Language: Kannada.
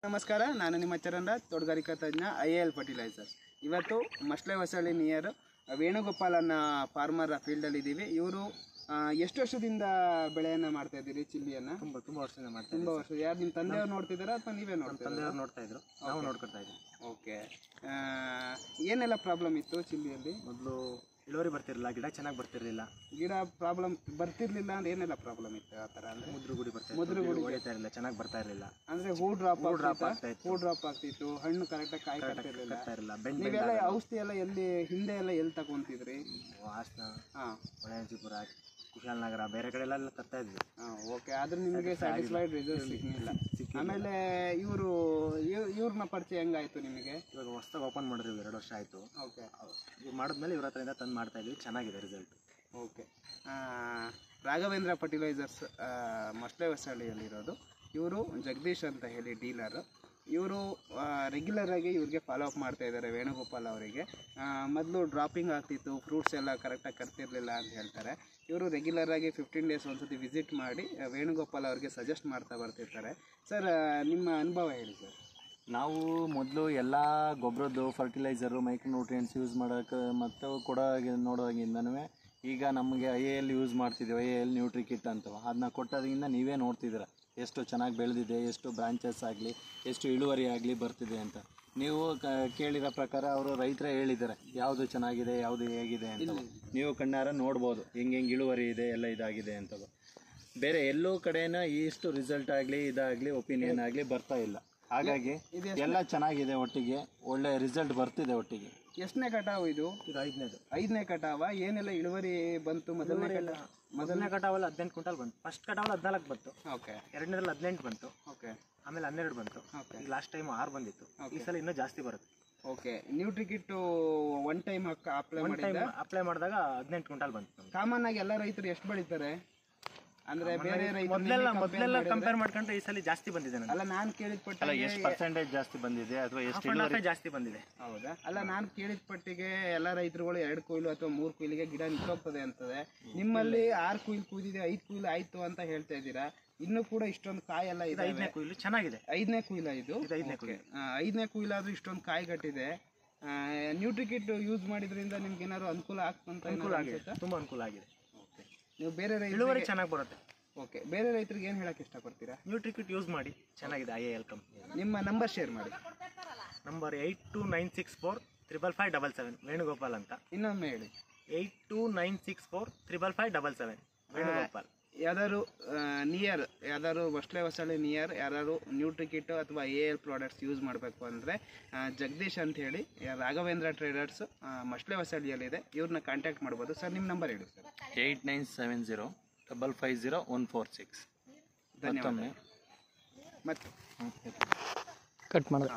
ನಮಸ್ಕಾರ ನಾನು ನಿಮ್ಮ ಚರಂದ್ರ ತೋಟಗಾರಿಕಾ ತಜ್ಞ ಐ ಎಲ್ ಫರ್ಟಿಲೈಸರ್ ಇವತ್ತು ಮಸ್ಲೆ ಹೊಸಳ್ಳಿ ನಿಯರ್ ವೇಣುಗೋಪಾಲ್ ಅನ್ನೋ ಫಾರ್ಮರ್ ಫೀಲ್ಡಲ್ಲಿ ಇದ್ದೀವಿ ಇವರು ಎಷ್ಟು ವರ್ಷದಿಂದ ಬೆಳೆಯನ್ನು ಮಾಡ್ತಾ ಇದ್ದೀರಿ ಚಿಲ್ಲಿಯನ್ನು ತುಂಬ ತುಂಬ ವರ್ಷದಿಂದ ಮಾಡ್ತಾ ತುಂಬ ವರ್ಷ ಯಾರು ನಿಮ್ಮ ತಂದೆಯವ್ರು ನೋಡ್ತಿದ್ದಾರಾ ಅಥವಾ ನೀವೇ ನೋಡ್ತಿದ್ದೀರಾ ತಂದೆಯವ್ರು ನೋಡ್ತಾ ಇದ್ರು ನಾವು ನೋಡ್ಕೊತಾ ಇದ್ವಿ ಓಕೆ ಏನೆಲ್ಲ ಪ್ರಾಬ್ಲಮ್ ಇತ್ತು ಚಿಲ್ಲಿಯಲ್ಲಿ ಮೊದಲು ಇಳುವರಿ ಬರ್ತಿರಲಿಲ್ಲ ಗಿಡ ಚೆನ್ನಾಗಿ ಬರ್ತಿರ್ಲಿಲ್ಲ ಗಿಡ ಪ್ರಾಬ್ಲಮ್ ಬರ್ತಿರ್ಲಿಲ್ಲ ಅಂದ್ರೆ ಏನೆಲ್ಲ ಪ್ರಾಬ್ಲಮ್ ಇತ್ತು ಆ ಥರ ಅಂದರೆ ಮುದ್ರು ಗುಡಿ ಬರ್ತಾ ಮುದ್ರು ಇತ್ತು ಗುಡಿ. ಹೊಡಿತಾ ಇರಲಿಲ್ಲ ಚೆನ್ನಾಗಿ ಬರ್ತಾ ಇರಲಿಲ್ಲ ಅಂದರೆ ಹೂ ಡ್ರಾಪ್ ಹೂ drop ಆಗ್ತಾ ಇತ್ತು. ಹೂ ಡ್ರಾಪ್ ಆಗ್ತಿತ್ತು ಹಣ್ಣು ಕರೆಕ್ಟಾಗಿ ಕಾಯಿ ಕಟ್ತಿರ್ಲಿಲ್ಲ ಬರ್ತಾ ಇರಲಿಲ್ಲ ಬೆಂಡ್ ನೀವೆಲ್ಲ ಔಷಧಿ ಎಲ್ಲ ಎಲ್ಲಿ ಹಿಂದೆ ಎಲ್ಲ ಎಲ್ಲಿ ತಗೊಂತಿದ್ರಿ ಹಾಸನ ಹಾಂ ಹೊಳೆನರಸೀಪುರ ಕುಶಾಲನಗರ ಬೇರೆ ಕಡೆ ಎಲ್ಲ ತರ್ತಾ ಇದ್ವಿ ಹಾಂ ಓಕೆ ಆದ್ರೆ ನಿಮಗೆ ಸ್ಯಾಟಿಸ್ಫೈಡ್ ರಿಸಲ್ಟ್ ಸಿಗಲಿಲ್ಲ ಆಮೇಲೆ ಇವರು ಇವ್ರನ್ನ ಪರಿಚಯ ಹೆಂಗಾಯ್ತು ನಿಮಗೆ ಇವಾಗ ಹೊಸ್ದಾಗಿ ಓಪನ್ ಮಾಡಿದ್ವಿ ಎರಡು ವರ್ಷ ಆಯಿತು ಓಕೆ ಇವ್ ಮಾಡಿದ್ಮೇಲೆ ಇವ್ರ ಹತ್ರದಿಂದ ತಂದು ಮಾಡ್ತಾ ಇದ್ವಿ ಚೆನ್ನಾಗಿದೆ ರಿಸಲ್ಟ್ ಓಕೆ ರಾಘವೇಂದ್ರ ಫರ್ಟಿಲೈಸರ್ಸ್ ಮಸ್ಲೆ ಹೊಸಳ್ಳಿಯಲ್ಲಿರೋದು ಇವರು ಜಗದೀಶ್ ಅಂತ ಹೇಳಿ ಡೀಲರು ಇವರು ರೆಗ್ಯುಲರಾಗಿ ಇವ್ರಿಗೆ ಫಾಲೋ ಅಪ್ ಮಾಡ್ತಾ ಇದ್ದಾರೆ ವೇಣುಗೋಪಾಲ್ ಅವರಿಗೆ ಮೊದಲು ಡ್ರಾಪಿಂಗ್ ಆಗ್ತಿತ್ತು ಫ್ರೂಟ್ಸ್ ಎಲ್ಲ ಕರೆಕ್ಟಾಗಿ ಕಟ್ತಿರ್ಲಿಲ್ಲ ಅಂತ ಹೇಳ್ತಾರೆ ಇವರು ರೆಗ್ಯುಲರಾಗಿ ಫಿಫ್ಟೀನ್ ಡೇಸ್ ಒಂದ್ಸತಿ ವಿಸಿಟ್ ಮಾಡಿ ಆ, ವೇಣುಗೋಪಾಲ್ ಅವ್ರಿಗೆ ಸಜೆಸ್ಟ್ ಮಾಡ್ತಾ ಬರ್ತಿರ್ತಾರೆ ಸರ್ ನಿಮ್ಮ ಅನುಭವ ಹೇಳಿ ಸರ್ ನಾವು ಮೊದಲು ಎಲ್ಲ ಗೊಬ್ಬರದ್ದು ಫರ್ಟಿಲೈಸರು ಮೈಕ್ರೋ ನ್ಯೂಟ್ರಿಯೆಂಟ್ಸ್ ಯೂಸ್ ಮಾಡೋಕೆ ಮತ್ತು ಕೊಡೋಗೆ ನೋಡೋವಾಗಿಂದನೂ ಈಗ ನಮಗೆ ಐ ಎಲ್ ಯೂಸ್ ಮಾಡ್ತಿದ್ದೀವಿ ಐ ಎಲ್ ನ್ಯೂಟ್ರಿ ಕಿಟ್ ಅಂತ ಅದನ್ನ ಕೊಟ್ಟೋದ್ರಿಂದ ನೀವೇ ನೋಡ್ತಿದ್ದೀರ ಎಷ್ಟು ಚೆನ್ನಾಗಿ ಬೆಳೆದಿದೆ ಎಷ್ಟು ಬ್ರಾಂಚಸ್ ಆಗಲಿ ಎಷ್ಟು ಇಳುವರಿ ಆಗಲಿ ಬರ್ತಿದೆ ಅಂತ ನೀವು ಕ ಕೇಳಿರೋ ಪ್ರಕಾರ ಅವರು ರೈತರೇ ಹೇಳಿದ್ದಾರೆ ಯಾವುದು ಚೆನ್ನಾಗಿದೆ ಯಾವುದು ಹೇಗಿದೆ ಅಂತ ನೀವು ಕಣ್ಣಾರ ನೋಡ್ಬೋದು ಹೆಂಗೆ ಹೆಂಗೆ ಇಳುವರಿ ಇದೆ ಎಲ್ಲ ಇದಾಗಿದೆ ಅಂತದು ಬೇರೆ ಎಲ್ಲೂ ಕಡೆನ ಇಷ್ಟು ರಿಸಲ್ಟ್ ಆಗಲಿ ಇದಾಗಲಿ ಒಪಿನಿಯನ್ ಆಗಲಿ ಬರ್ತಾ ಇಲ್ಲ ಹಾಗಾಗಿ ಎಲ್ಲ ಚೆನ್ನಾಗಿದೆ ಒಟ್ಟಿಗೆ ಒಳ್ಳೆ ರಿಸಲ್ಟ್ ಬರ್ತಿದೆ ಒಟ್ಟಿಗೆ ಎಷ್ಟನೇ ಕಟಾವು ಇದು ಇದು ಐದನೇದು ಐದನೇ ಕಟಾವ ಏನೆಲ್ಲ ಇಳುವರಿ ಬಂತು ಮೊದಲನೇ ಕಟಾವ ಮೊದಲನೇ ಕಟಾವಲ್ಲಿ ಹದಿನೆಂಟು ಕ್ವಿಂಟಲ್ ಬಂತು ಫಸ್ಟ್ ಕಟಾವಲ್ಲಿ ಹದಿನಾಲ್ಕು ಬಂತು ಓಕೆ ಎರಡನೇದ್ರಲ್ಲಿ ಹದಿನೆಂಟು ಬಂತು ಓಕೆ ಆಮೇಲೆ ಹನ್ನೆರಡು ಬಂತು ಓಕೆ ಈಗ ಲಾಸ್ಟ್ ಟೈಮ್ ಆರು ಬಂದಿತ್ತು ಈ ಸಲ ಇನ್ನೂ ಜಾಸ್ತಿ ಬರುತ್ತೆ okay nutri kit one time apply one time ಮಾಡಿದ್ದ ಅಪ್ಲೈ ಮಾಡಿದಾಗ ಹದಿನೆಂಟು ಕ್ವಿಂಟಲ್ ಬಂತು ನಮ್ಗೆ ಕಾಮನ್ ಆಗಿ ಎಲ್ಲ ರೈತರು ಎಷ್ಟು ಬೆಳಿತಾರೆ ಅಂದ್ರೆ ಬೇರೆ ರೈತರು ಮೊದಲೆಲ್ಲ ಮೊದಲೆಲ್ಲ ಕಂಪೇರ್ ಮಾಡ್ಕೊಂಡ್ರೆ ಈ ಸಲ ಜಾಸ್ತಿ ಬಂದಿದೆ ನನಗೆ ಅಲ್ಲ ನಾನು ಕೇಳಿದ ಅಲ್ಲ ಪಟ್ಟಿಗೆ ಎಷ್ಟು ಪರ್ಸೆಂಟೇಜ್ ಜಾಸ್ತಿ ಬಂದಿದೆ ಅಥವಾ ಎಷ್ಟು ಹಾಫ್ ಅಂಡ್ ಹಾಫೇ ಜಾಸ್ತಿ ಬಂದಿದೆ ಹೌದಾ ಅಲ್ಲ ನಾನು ಕೇಳಿದ ಪಟ್ಟಿಗೆ ಎಲ್ಲ ರೈತರುಗಳು ಎರಡು ಕೊಯ್ಲು ಅಥವಾ ಮೂರು ಕೊಯ್ಲಿಗೆ ಗಿಡ ನಿಂತೋಗ್ತದೆ ಅಂತದೆ ನಿಮ್ಮಲ್ಲಿ ಆರು ಕೊಯ್ಲು ಕೂದಿದೆ ಐದು ಕೊಯ್ಲು ಆಯ್ತು ಅಂತ ಹೇಳ್ತಾ ಇದ್ದೀರಾ ಇನ್ನೂ ಕೂಡ ಇಷ್ಟೊಂದು ಕಾಯೆಲ್ಲ ಇದೆ ಐದನೇ ಕೊಯ್ಲು ಚೆನ್ನಾಗಿದೆ ಐದನೇ ಕುಯ್ಲ ಇದು ಇದು ಐದನೇ ಕೊಯ್ಲು ಆ, ಐದನೇ ಕುಯ್ಲಾದ್ರೂ ಇಷ್ಟೊಂದು ಕಾಯಿ ಕಟ್ಟಿದೆ ನ್ಯೂಟ್ರಿ ಕಿಟ್ ಯೂಸ್ ಮಾಡಿದ್ರಿಂದ ನಿಮ್ಗೆ ಏನಾದ್ರು ಅನುಕೂಲ ಆಗ್ತಂತ ಅನುಕೂಲ ಆಗಿದೆ ತುಂಬಾ ಅನುಕೂಲ ಆಗಿದೆ ನೀವು ಬೇರೆ ರೈತ ಇಳುವರಿ ಚೆನ್ನಾಗಿ ಬರುತ್ತೆ ಓಕೆ ಬೇರೆ ರೈತರಿಗೆ ಏನು ಹೇಳಕ್ ಇಷ್ಟಪಡ್ತೀರಾ ನ್ಯೂಟ್ರಿಕ್ಯೂಟ್ ಯೂಸ್ ಮಾಡಿ ಚೆನ್ನಾಗಿದೆ ಐ ಎಲ್ ಕಂಪ್ನಿ ನಿಮ್ಮ ನಂಬರ್ ಶೇರ್ ಮಾಡಿ number eight two nine six four triple five double seven Venugopal ಅಂತ ಇನ್ನೊಮ್ಮೆ ಹೇಳಿ eight two nine six four triple five double seven Venugopal ಯಾವ್ದಾದ್ರು ನಿಯರ್ ಯಾವ್ದಾದ್ರು ಹೊಸಳೆ ಹೊಸಳೆ ನಿಯರ್ ಯಾರು ನ್ಯೂಟ್ರಿ ಕಿಟ್ ಅಥವಾ ಎ ಎಲ್ ಪ್ರಾಡಕ್ಟ್ಸ್ ಯೂಸ್ ಮಾಡಬೇಕು ಅಂದರೆ ಜಗದೀಶ್ ಅಂತ ಹೇಳಿ ರಾಘವೇಂದ್ರ ಟ್ರೇಡರ್ಸ್ ಮಸ್ಲೆ ಹೊಸಳಿಯಲ್ಲಿದೆ ಇವ್ರನ್ನ ಕಾಂಟ್ಯಾಕ್ಟ್ ಮಾಡ್ಬೋದು ಸರ್ ನಿಮ್ಮ ನಂಬರ್ ಹೇಳಿ sir eight nine seven zero double five zero one four six ಧನ್ಯವಾದ ಮತ್ತೊಮ್ಮೆ ಮತ್ತೆ ಹ್ಮ್. ಕಟ್ ಮಾಡಿದೆ